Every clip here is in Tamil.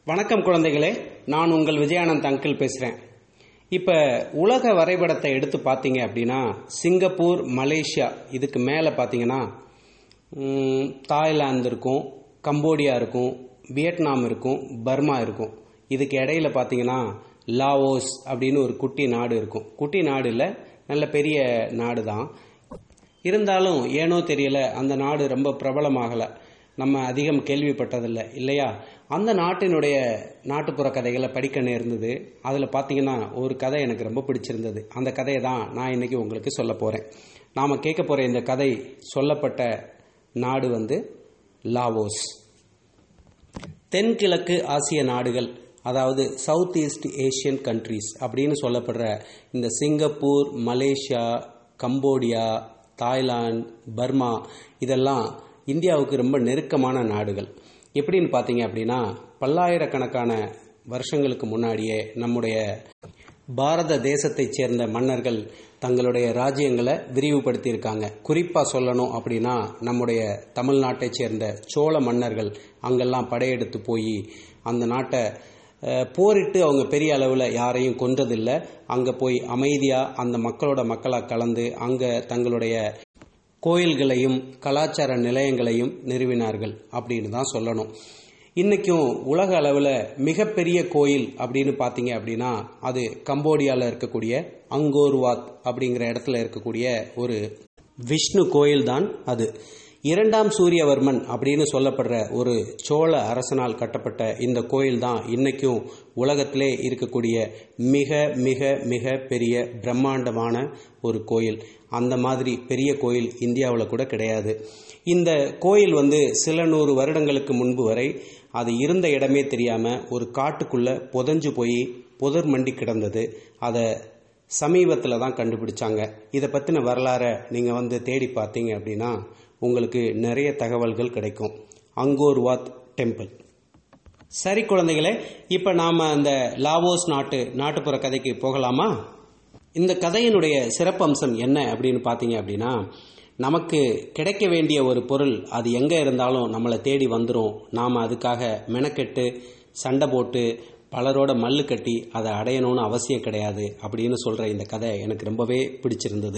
வணக்கம் குழந்தைகளே நான் உங்கள் விஜயானந்த் அங்கிள் பேசுகிறேன் இப்போ உலக வரைபடத்தை எடுத்து பார்த்தீங்க அப்படின்னா சிங்கப்பூர் மலேசியா இதுக்கு மேலே பார்த்தீங்கன்னா ம், தாய்லாந்து இருக்கும் கம்போடியா இருக்கும் வியட்நாம் இருக்கும் பர்மா இருக்கும் இதுக்கு இடையில பார்த்தீங்கன்னா லாவோஸ் அப்படின்னு ஒரு குட்டி நாடு இருக்கும் குட்டி நாடு இல்லை நல்ல பெரிய நாடு தான் இருந்தாலும் ஏனோ தெரியல அந்த நாடு ரொம்ப பிரபலமாகலை நம்ம அதிகம் கேள்விப்பட்டதில்லை இல்லையா அந்த நாட்டினுடைய நாட்டுப்புற கதைகளை படிக்க நேர்ந்தது அதில் பார்த்தீங்கன்னா ஒரு கதை எனக்கு ரொம்ப பிடிச்சிருந்தது அந்த கதையை தான் நான் இன்னைக்கு உங்களுக்கு சொல்ல போகிறேன் நாம் கேட்க போகிற இந்த கதை சொல்லப்பட்ட நாடு வந்து லாவோஸ் தென்கிழக்கு ஆசிய நாடுகள் அதாவது சவுத் ஈஸ்ட் ஏஷியன் கண்ட்ரீஸ் அப்படின்னு சொல்லப்படுற இந்த Singapore Malaysia Cambodia Thailand Burma இதெல்லாம் இந்தியாவுக்கு ரொம்ப நெருக்கமான நாடுகள் எப்படின்னு பார்த்தீங்க அப்படின்னா பல்லாயிரக்கணக்கான வருஷங்களுக்கு முன்னாடியே நம்முடைய பாரத தேசத்தைச் சேர்ந்த மன்னர்கள் தங்களுடைய ராஜ்யங்களை விரிவுபடுத்தியிருக்காங்க குறிப்பாக சொல்லணும் அப்படின்னா நம்முடைய தமிழ்நாட்டைச் சேர்ந்த சோழ மன்னர்கள் அங்கெல்லாம் படையெடுத்து போய் அந்த நாட்டை அஹ், போரிட்டு அவங்க பெரிய அளவில் யாரையும் கொன்றதில்லை அங்கே போய் அமைதியாக அந்த மக்களோட மக்களாக கலந்து அங்கே தங்களுடைய கோயில்களையும் கலாச்சார நிலையங்களையும் நிறுவினார்கள் அப்படின்னு தான் சொல்லணும் இன்னைக்கும் உலக அளவில் மிகப்பெரிய கோயில் அப்படின்னு பார்த்தீங்க அப்படின்னா அது கம்போடியாவில் இருக்கக்கூடிய அங்கோர்வாத் அப்படிங்கிற இடத்துல இருக்கக்கூடிய ஒரு விஷ்ணு கோயில் தான் அது இரண்டாம் சூரியவர்மன் அப்படின்னு சொல்லப்படுற ஒரு சோழ அரசனால் கட்டப்பட்ட இந்த கோயில் தான் இன்னைக்கும் உலகத்திலே இருக்கக்கூடிய மிக மிக மிக பெரிய பிரம்மாண்டமான ஒரு கோயில் அந்த மாதிரி பெரிய கோயில் இந்தியாவில் கூட கிடையாது இந்த கோயில் வந்து சில நூறு வருடங்களுக்கு முன்பு வரை அது இருந்த இடமே தெரியாமல் ஒரு காட்டுக்குள்ளே புதஞ்சு போய் புதர் மண்டி கிடந்தது அதை சமீபத்தில் தான் கண்டுபிடிச்சாங்க இதை பற்றின வரலாறை நீங்கள் வந்து தேடி பார்த்தீங்க அப்படின்னா உங்களுக்கு நிறைய தகவல்கள் கிடைக்கும் அங்கோர்வாத் டெம்பிள் சரி குழந்தைகளே இப்போ நாம் அந்த லாவோஸ் நாட்டு நாட்டுப்புற கதைக்கு போகலாமா இந்த கதையினுடைய சிறப்பம்சம் என்ன அப்படின்னு பார்த்தீங்க அப்படின்னா நமக்கு கிடைக்க வேண்டிய ஒரு பொருள் அது எங்கே இருந்தாலும் நம்மளை தேடி வந்துடும் நாம் அதுக்காக மெனக்கெட்டு சண்டை போட்டு பலரோட மல்லு கட்டி அதை அடையணும்னு அவசியம் கிடையாது அப்படின்னு சொல்கிற இந்த கதை எனக்கு ரொம்பவே பிடிச்சிருந்தது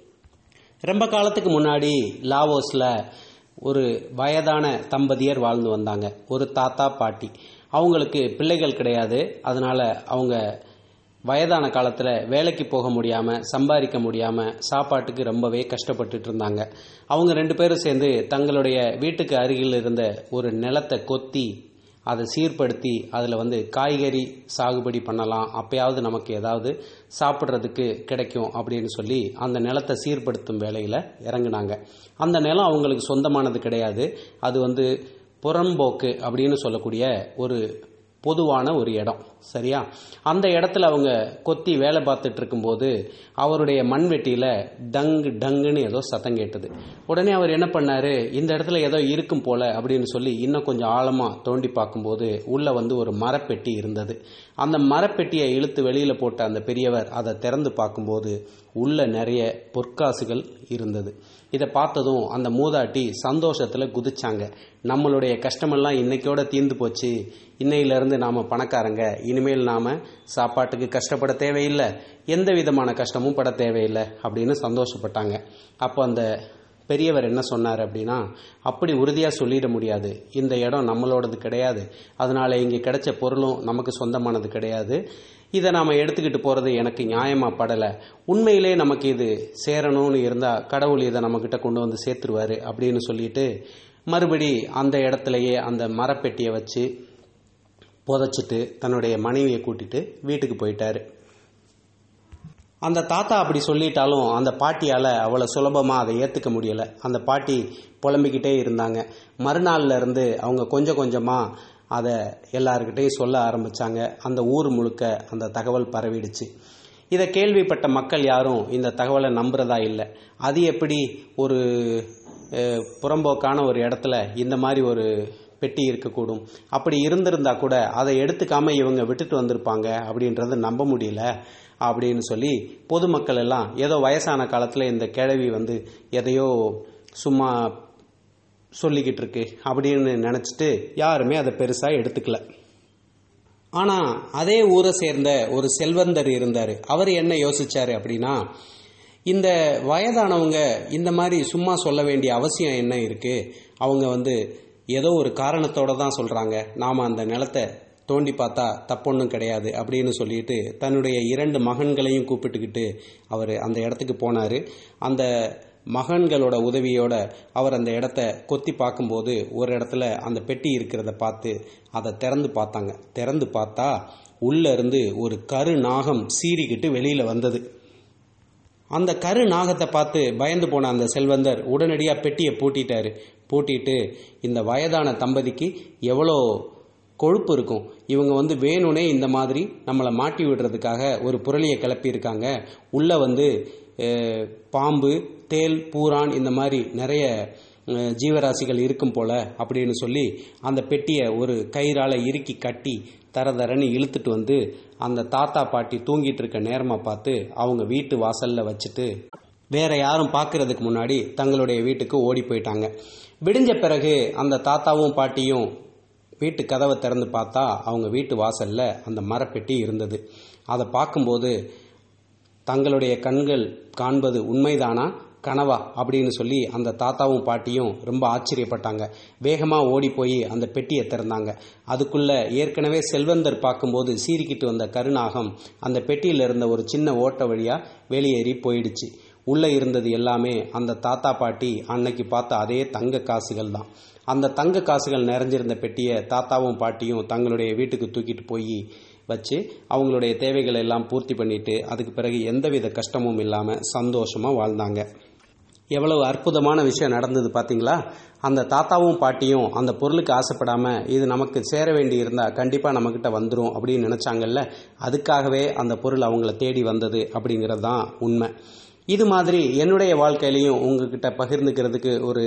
ரொம்ப காலத்துக்கு முன்னாடி லாவோஸில் ஒரு வயதான தம்பதியர் வாழ்ந்து வந்தாங்க ஒரு தாத்தா பாட்டி அவங்களுக்கு பிள்ளைகள் கிடையாது அதனால அவங்க வயதான காலத்தில் வேலைக்கு போக முடியாமல் சம்பாதிக்க முடியாமல் சாப்பாட்டுக்கு ரொம்பவே கஷ்டப்பட்டுட்டு இருந்தாங்க அவங்க ரெண்டு பேரும் சேர்ந்து தங்களுடைய வீட்டுக்கு அருகில் இருந்த ஒரு நிலத்தை கொத்தி அதை சீர்படுத்தி அதில் வந்து காய்கறி சாகுபடி பண்ணலாம் அப்பயாவது நமக்கு ஏதாவது சாப்பிட்றதுக்கு கிடைக்கும் அப்படின்னு சொல்லி அந்த நிலத்தை சீர்படுத்தும் வேலையில் இறங்குனாங்க அந்த நிலம் அவங்களுக்கு சொந்தமானது கிடையாது அது வந்து புறம்போக்கு அப்படின்னு சொல்லக்கூடிய ஒரு பொதுவான ஒரு இடம் சரியா அந்த இடத்துல அவங்க கொத்தி வேலை பார்த்துட்டு இருக்கும்போது அவருடைய மண்வெட்டியில டங்கு டங்குன்னு ஏதோ சத்தம் கேட்டது உடனே அவர் என்ன பண்ணாரு இந்த இடத்துல ஏதோ இருக்கும் போல அப்படின்னு சொல்லி இன்னும் கொஞ்சம் ஆழமா தோண்டி பார்க்கும்போது உள்ள வந்து ஒரு மரப்பெட்டி இருந்தது அந்த மரப்பெட்டியை இழுத்து வெளியில போட்ட அந்த பெரியவர் அதை திறந்து பார்க்கும்போது உள்ள நிறைய பொற்காசுகள் இருந்தது இதை பார்த்ததும் அந்த மூதாட்டி சந்தோஷத்துல குதிச்சாங்க நம்மளுடைய கஷ்டமெல்லாம் இன்னைக்கோட தீர்ந்து போச்சு இன்னையிலிருந்து நாம பணக்காரங்க இனிமேல் நாம சாப்பாட்டுக்கு கஷ்டப்பட தேவையில்லை எந்த விதமான கஷ்டமும் பட தேவையில்லை அப்படின்னு சந்தோஷப்பட்டாங்க அப்போ அந்த பெரியவர் என்ன சொன்னார் அப்படின்னா அப்படி உறுதியாக சொல்லிட முடியாது இந்த இடம் நம்மளோடது கிடையாது அதனால இங்கே கிடைச்ச பொருளும் நமக்கு சொந்தமானது கிடையாது இதை நாம் எடுத்துக்கிட்டு போகிறது எனக்கு நியாயமாக படலை உண்மையிலே நமக்கு இது சேரணும்னு இருந்தால் கடவுள் இதை நம்மக்கிட்ட கொண்டு வந்து சேர்த்துருவாரு அப்படின்னு சொல்லிட்டு மறுபடி அந்த இடத்துலையே அந்த மரப்பெட்டியை வச்சு புதைச்சிட்டு தன்னுடைய மனைவியை கூட்டிட்டு வீட்டுக்கு போயிட்டாரு அந்த தாத்தா அப்படி சொல்லிட்டாலும் அந்த பாட்டியால் அவ்வளோ சுலபமாக அதை ஏற்றுக்க முடியலை அந்த பாட்டி புலம்பிக்கிட்டே இருந்தாங்க மறுநாள்ல இருந்து அவங்க கொஞ்சம் கொஞ்சமாக அதை எல்லாருக்கிட்டையும் சொல்ல ஆரம்பிச்சாங்க அந்த ஊர் முழுக்க அந்த தகவல் பரவிடுச்சு இதை கேள்விப்பட்ட மக்கள் யாரும் இந்த தகவலை நம்புறதா இல்லை அது எப்படி ஒரு அஹ், புறம்போக்கான ஒரு இடத்துல இந்த மாதிரி ஒரு பெட்டி இருக்கக்கூடும் அப்படி இருந்திருந்தா கூட அதை எடுத்துக்காம இவங்க விட்டுட்டு வந்திருப்பாங்க அப்படின்றத நம்ப முடியல அப்படின்னு சொல்லி பொதுமக்கள் எல்லாம் ஏதோ வயசான காலத்தில் இந்த கிழவி வந்து எதையோ சும்மா சொல்லிக்கிட்டு இருக்கு அப்படின்னு நினச்சிட்டு யாருமே அதை பெருசாக எடுத்துக்கல ஆனால் அதே ஊரை சேர்ந்த ஒரு செல்வந்தர் இருந்தார் அவர் என்ன யோசிச்சாரு அப்படின்னா இந்த வயதானவங்க இந்த மாதிரி சும்மா சொல்ல வேண்டிய அவசியம் என்ன இருக்குது அவங்க வந்து ஏதோ ஒரு காரணத்தோட தான் சொல்கிறாங்க நாம் அந்த நிலத்தை தோண்டி பார்த்தா தப்பொன்றும் கிடையாது அப்படின்னு சொல்லிட்டு தன்னுடைய இரண்டு மகன்களையும் கூப்பிட்டுக்கிட்டு அவர் அந்த இடத்துக்கு போனார் அந்த மகன்களோட உதவியோட அவர் அந்த இடத்த கொத்தி பார்க்கும்போது ஒரு இடத்துல அந்த பெட்டி இருக்கிறத பார்த்து அதை திறந்து பார்த்தாங்க திறந்து பார்த்தா உள்ள இருந்து ஒரு கரு நாகம் சீறிக்கிட்டு வெளியில் வந்தது அந்த கரு நாகத்தை பார்த்து பயந்து போன அந்த செல்வந்தர் உடனடியாக பெட்டியை பூட்டிட்டாரு பூட்டிட்டு இந்த வயதான தம்பதிக்கு எவ்வளோ கொழுப்பு இருக்கும் இவங்க வந்து வேணும்னே இந்த மாதிரி நம்மளை மாட்டி விடுறதுக்காக ஒரு புரளியை கிளப்பியிருக்காங்க உள்ளே வந்து அஹ், பாம்பு தேல் பூரான் இந்த மாதிரி நிறைய அஹ், ஜீவராசிகள் இருக்கும் போல அப்படின்னு சொல்லி அந்த பெட்டியை ஒரு கயிறால இறுக்கி கட்டி தர தரன்னு இழுத்துட்டு வந்து அந்த தாத்தா பாட்டி தூங்கிட்டு இருக்க நேரமா பார்த்து அவங்க வீட்டு வாசல்ல வச்சுட்டு வேற யாரும் பார்க்கறதுக்கு முன்னாடி தங்களுடைய வீட்டுக்கு ஓடி போயிட்டாங்க விடிஞ்ச பிறகு அந்த தாத்தாவும் பாட்டியும் வீட்டு கதவை திறந்து பார்த்தா அவங்க வீட்டு வாசல்ல அந்த மரப்பெட்டி இருந்தது அதை பார்க்கும்போது தங்களுடைய கண்கள் காண்பது உண்மைதானா கனவா அப்படின்னு சொல்லி அந்த தாத்தாவும் பாட்டியும் ரொம்ப ஆச்சரியப்பட்டாங்க வேகமாக ஓடி போய் அந்த பெட்டியை திறந்தாங்க அதுக்குள்ள ஏற்கனவே செல்வந்தர் பார்க்கும்போது சீறிக்கிட்டு வந்த கருநாகம் அந்த பெட்டியில் இருந்த ஒரு சின்ன ஓட்ட வழியா வெளியேறி போயிடுச்சு உள்ள இருந்தது எல்லாமே அந்த தாத்தா பாட்டி அன்னைக்கு பார்த்த அதே தங்க காசுகள் தான் அந்த தங்க காசுகள் நிறைஞ்சிருந்த பெட்டியை தாத்தாவும் பாட்டியும் தங்களுடைய வீட்டுக்கு தூக்கிட்டு போய் வச்சு அவங்களுடைய தேவைகளை எல்லாம் பூர்த்தி பண்ணிட்டு அதுக்கு பிறகு எந்தவித கஷ்டமும் இல்லாமல் சந்தோஷமா வாழ்ந்தாங்க எவ்வளவு அற்புதமான விஷயம் நடந்தது பார்த்தீங்களா அந்த தாத்தாவும் பாட்டியும் அந்த பொருளுக்கு ஆசைப்படாம இது நமக்கு சேர வேண்டி இருந்தா கண்டிப்பா நம்மக்கிட்ட வந்துடும் அப்படின்னு நினைச்சாங்கல்ல அதுக்காகவே அந்த பொருள் அவங்கள தேடி வந்தது அப்படிங்கிறது தான் உண்மை இது மாதிரி என்னுடைய வாழ்க்கையிலையும் உங்ககிட்ட பகிர்ந்துக்கிறதுக்கு ஒரு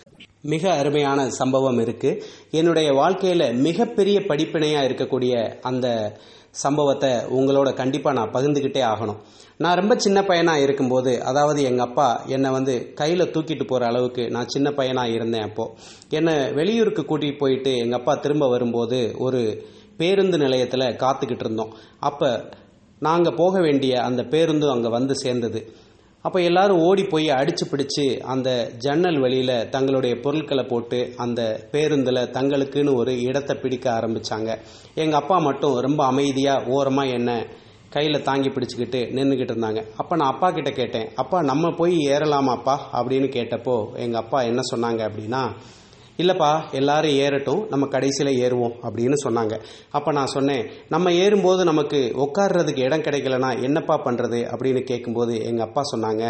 மிக அருமையான சம்பவம் இருக்கு என்னுடைய வாழ்க்கையில மிகப்பெரிய படிப்பினையா இருக்கக்கூடிய அந்த சம்பவத்தை உங்களோட கண்டிப்பா நான் பகிர்ந்துக்கிட்டே ஆகணும் நான் ரொம்ப சின்ன பையனா இருக்கும்போது அதாவது எங்க அப்பா என்னை வந்து கையில தூக்கிட்டு போற அளவுக்கு நான் சின்ன பையனா இருந்தேன் அப்போ என்னை வெளியூருக்கு கூட்டிட்டு போயிட்டு எங்க அப்பா திரும்ப வரும்போது ஒரு பேருந்து நிலையத்துல காத்துக்கிட்டு இருந்தோம் அப்ப நாங்க போக வேண்டிய அந்த பேருந்தும் அங்க வந்து சேர்ந்தது அப்போ எல்லாரும் ஓடி போய் அடிச்சு பிடிச்சு அந்த ஜன்னல் வழியில தங்களுடைய பொருட்களை போட்டு அந்த பேருந்துல தங்களுக்குன்னு ஒரு இடத்தை பிடிக்க ஆரம்பிச்சாங்க எங்க அப்பா மட்டும் ரொம்ப அமைதியா ஓரமா என்ன கையில தாங்கி பிடிச்சுக்கிட்டு நின்றுக்கிட்டு இருந்தாங்க அப்ப நான் அப்பா கிட்ட கேட்டேன் அப்பா நம்ம போய் ஏறலாமாப்பா அப்படின்னு கேட்டப்போ எங்க அப்பா என்ன சொன்னாங்க அப்படின்னா இல்லப்பா எல்லாரும் ஏறட்டும் நம்ம கடைசியில ஏறுவோம் அப்படின்னு சொன்னாங்க அப்ப நான் சொன்னேன் நம்ம ஏறும்போது நமக்கு உட்கார்றதுக்கு இடம் கிடைக்கலனா என்னப்பா பண்றது அப்படின்னு கேட்கும்போது எங்க அப்பா சொன்னாங்க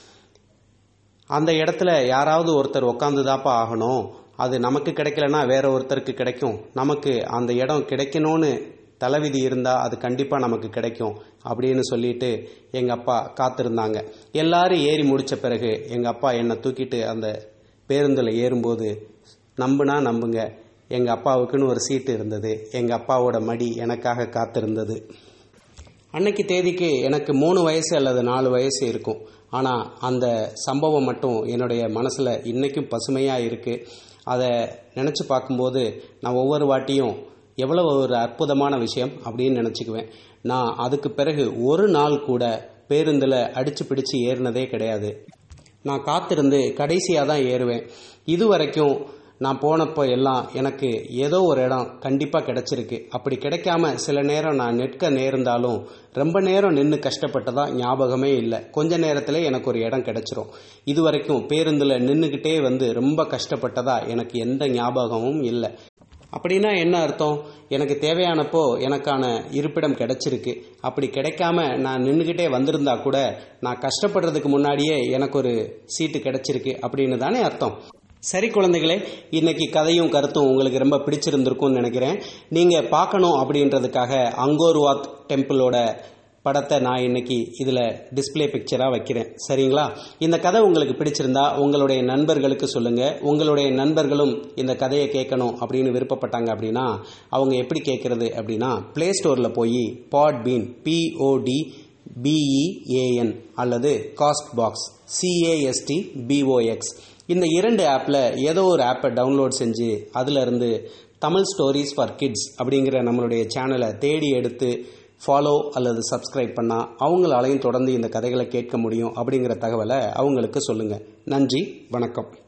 அந்த இடத்துல யாராவது ஒருத்தர் உட்காந்துதாப்பா ஆகணும் அது நமக்கு கிடைக்கலனா வேற ஒருத்தருக்கு கிடைக்கும் நமக்கு அந்த இடம் கிடைக்கணும்னு தலைவிதி இருந்தா அது கண்டிப்பா நமக்கு கிடைக்கும் அப்படின்னு சொல்லிட்டு எங்க அப்பா காத்திருந்தாங்க எல்லாரும் ஏறி முடிச்ச பிறகு எங்க அப்பா என்னை தூக்கிட்டு அந்த பேருந்துல ஏறும்போது நம்புனா நம்புங்க எங்க அப்பாவுக்குன்னு ஒரு சீட்டு இருந்தது எங்க அப்பாவோட மடி எனக்காக காத்திருந்தது அன்னைக்கு தேதிக்கு எனக்கு மூணு வயசு அல்லது நாலு வயசு இருக்கும் ஆனால் அந்த சம்பவம் மட்டும் என்னுடைய மனசில் இன்னைக்கும் பசுமையாக இருக்குது அதை நினச்சி பார்க்கும்போது நான் ஒவ்வொரு வாட்டியும் எவ்வளவு ஒரு அற்புதமான விஷயம் அப்படின்னு நினச்சிக்குவேன் நான் அதுக்கு பிறகு ஒரு நாள் கூட பேருந்தில் அடிச்சு பிடிச்சு ஏறினதே கிடையாது நான் காத்திருந்து கடைசியாக தான் ஏறுவேன் இது வரைக்கும் நான் போனப்போ எல்லாம் எனக்கு ஏதோ ஒரு இடம் கண்டிப்பாக கிடைச்சிருக்கு அப்படி கிடைக்காம சில நேரம் நான் நிற்க நேர்ந்தாலும் ரொம்ப நேரம் நின்று கஷ்டப்பட்டதா ஞாபகமே இல்லை கொஞ்ச நேரத்தில் எனக்கு ஒரு இடம் கிடைச்சிரும் இது வரைக்கும் பேருந்தில் நின்றுக்கிட்டே வந்து ரொம்ப கஷ்டப்பட்டதா எனக்கு எந்த ஞாபகமும் இல்லை அப்படின்னா என்ன அர்த்தம் எனக்கு தேவையானப்போ எனக்கான இருப்பிடம் கிடைச்சிருக்கு அப்படி கிடைக்காம நான் நின்றுக்கிட்டே வந்திருந்தா கூட நான் கஷ்டப்படுறதுக்கு முன்னாடியே எனக்கு ஒரு சீட்டு கிடைச்சிருக்கு அப்படின்னு தானே அர்த்தம் சரி குழந்தைகளே இன்னைக்கு கதையும் கருத்தும் உங்களுக்கு ரொம்ப பிடிச்சிருந்திருக்கும்னு நினைக்கிறேன் நீங்க பார்க்கணும் அப்படின்றதுக்காக அங்கோர்வாத் டெம்பிளோட படத்தை நான் இன்னைக்கு இதில் டிஸ்ப்ளே பிக்சராக வைக்கிறேன் சரிங்களா இந்த கதை உங்களுக்கு பிடிச்சிருந்தா உங்களுடைய நண்பர்களுக்கு சொல்லுங்க உங்களுடைய நண்பர்களும் இந்த கதையை கேட்கணும் அப்படின்னு விருப்பப்பட்டாங்க அப்படின்னா அவங்க எப்படி கேட்கறது அப்படின்னா ப்ளே ஸ்டோரில் போய் பாட் பீன் பிஓடி பிஇஏஎன் அல்லது காஸ்ட் பாக்ஸ் சிஏஎஸ்டி பிஓஎக்ஸ் இந்த இரண்டு ஆப்பில் ஏதோ ஒரு ஆப்பை டவுன்லோட் செஞ்சு அதில் இருந்து தமிழ் ஸ்டோரிஸ் ஃபார் கிட்ஸ் அப்படிங்கிற நம்மளுடைய சேனலை தேடி எடுத்து ஃபாலோ அல்லது சப்ஸ்கிரைப் பண்ணால் அவங்களாலையும் தொடர்ந்து இந்த கதைகளை கேட்க முடியும் அப்படிங்கிற தகவலை அவங்களுக்கு சொல்லுங்கள் நன்றி வணக்கம்